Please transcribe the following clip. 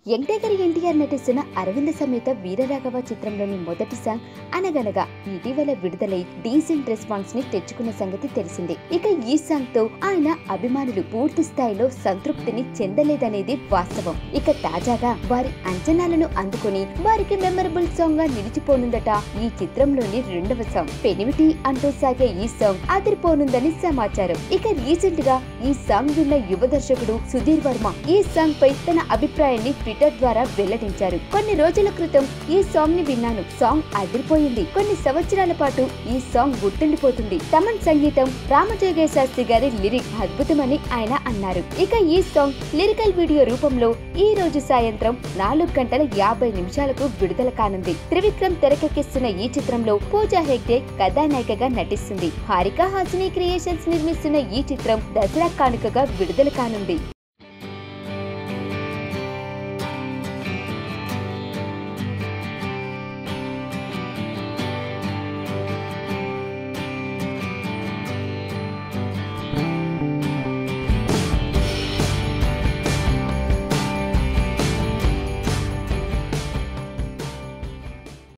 young NTR నటిస్తున్న అరవింద సమేత వీరరాఘవ చిత్రంలోని మొదటి సాంగ్ అనగనగా ఇటీవల విడుదలై డీసెంట్ రెస్పాన్స్ ని తెచ్చుకున్న సంగతి తెలిసిందే ఇక ఈ సాంగ్ తో ఆయన అభిమానులు పూర్తి స్థాయిలో సంతృప్తిని చెందలేదనేది వాస్తవం ఇక తాజాగా వారి అంచనాలను అందుకొని వారికి మెమరబుల్ సాంగ్ గా నిలిచిపోనుందట ఈ చిత్రంలోని రెండవ సాంగ్ పెనిమిటి అంటూ సాగే ఈ సాంగ్ అదిరిపోనుందని సమాచారం ఇక రీసెంట్ గా ఈ సాంగ్ విన్న యువ దర్శకుడు సుధీర్ వర్మ ఈ సాంగ్ పై తన అభిప్రాయాన్ని ట్విట్టర్ ద్వారా వెల్లడించారు కొన్ని రోజుల క్రితం ఈ సాంగ్ ని విన్నాను సాంగ్ అదిరిపోయింది కొన్ని సంవత్సరాల పాటు ఈ సాంగ్ గుర్తుండిపోతుంది తమన్ సంగీతం రామజోగయ్య శాస్త్రి గారి లిరిక్ అద్భుతమని ఆయన అన్నారు ఇక ఈ సాంగ్ లిరికల్ వీడియో రూపంలో ఈ రోజు సాయంత్రం నాలుగు గంటల యాభై నిమిషాలకు విడుదల కానుంది త్రివిక్రమ్ తెరకెక్కిస్తున్న ఈ చిత్రంలో పూజా హెగ్డే కథానాయికగా నటిస్తుంది హారిక హాసిని క్రియేషన్స్ నిర్మిస్తున్న ఈ చిత్రం దసరా కానుకగా విడుదల కానుంది